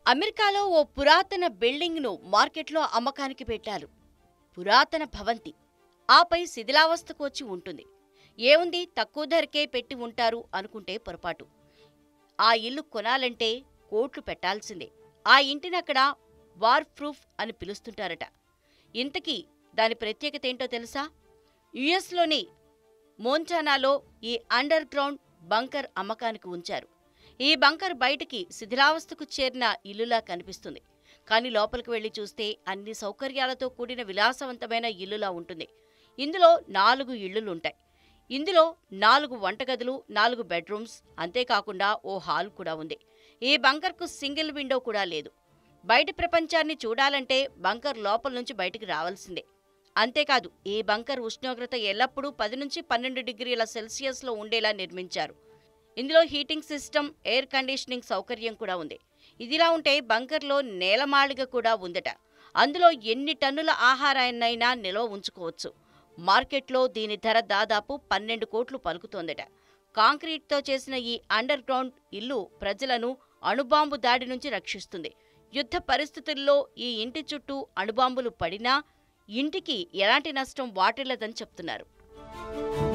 అమెరికాలో ఓ పురాతన బిల్డింగ్ను మార్కెట్లో అమ్మకానికి పెట్టారు పురాతన భవంతి ఆపై శిథిలావస్థకు వచ్చి ఉంటుంది ఏముంది తక్కువ ధరకే పెట్టి ఉంటారు అనుకుంటే పొరపాటు ఆ ఇల్లు కొనాలంటే కోట్లు పెట్టాల్సిందే ఆ ఇంటిని అక్కడ వార్ ప్రూఫ్ అని పిలుస్తుంటారట ఇంతకీ దాని ప్రత్యేకత ఏంటో తెలుసా యుఎస్లోని మోంటానాలో ఈ అండర్ గ్రౌండ్ బంకర్ అమ్మకానికి ఉంచారు ఈ బంకర్ బయటికి శిథిలావస్థకు చేరిన ఇల్లులా కనిపిస్తుంది కానీ లోపలికి వెళ్లి చూస్తే అన్ని సౌకర్యాలతో కూడిన విలాసవంతమైన ఇల్లులా ఉంటుంది ఇందులో నాలుగు ఇళ్లులుంటాయి ఇందులో నాలుగు వంటగదులు నాలుగు బెడ్రూమ్స్ అంతేకాకుండా ఓ హాల్ కూడా ఉంది ఈ బంకర్కు సింగిల్ విండో కూడా లేదు బయటి ప్రపంచాన్ని చూడాలంటే బంకర్ లోపల నుంచి బయటికి రావాల్సిందే అంతేకాదు ఈ బంకర్ ఉష్ణోగ్రత ఎల్లప్పుడూ పది నుంచి పన్నెండు డిగ్రీల సెల్సియస్లో ఉండేలా నిర్మించారు ఇందులో హీటింగ్ సిస్టమ్ ఎయిర్ కండిషనింగ్ సౌకర్యం కూడా ఉంది ఇదిలా ఉంటే బంకర్లో నేలమాళిగ కూడా ఉందట అందులో ఎన్ని టన్నుల ఆహారాన్నైనా నిల్వ ఉంచుకోవచ్చు మార్కెట్లో దీని ధర దాదాపు పన్నెండు కోట్లు పలుకుతోందట కాంక్రీట్తో చేసిన ఈ అండర్ గ్రౌండ్ ఇల్లు ప్రజలను అణుబాంబు దాడి నుంచి రక్షిస్తుంది యుద్ధ పరిస్థితుల్లో ఈ ఇంటి చుట్టూ అణుబాంబులు పడినా ఇంటికి ఎలాంటి నష్టం వాటిల్లదని చెప్తున్నారు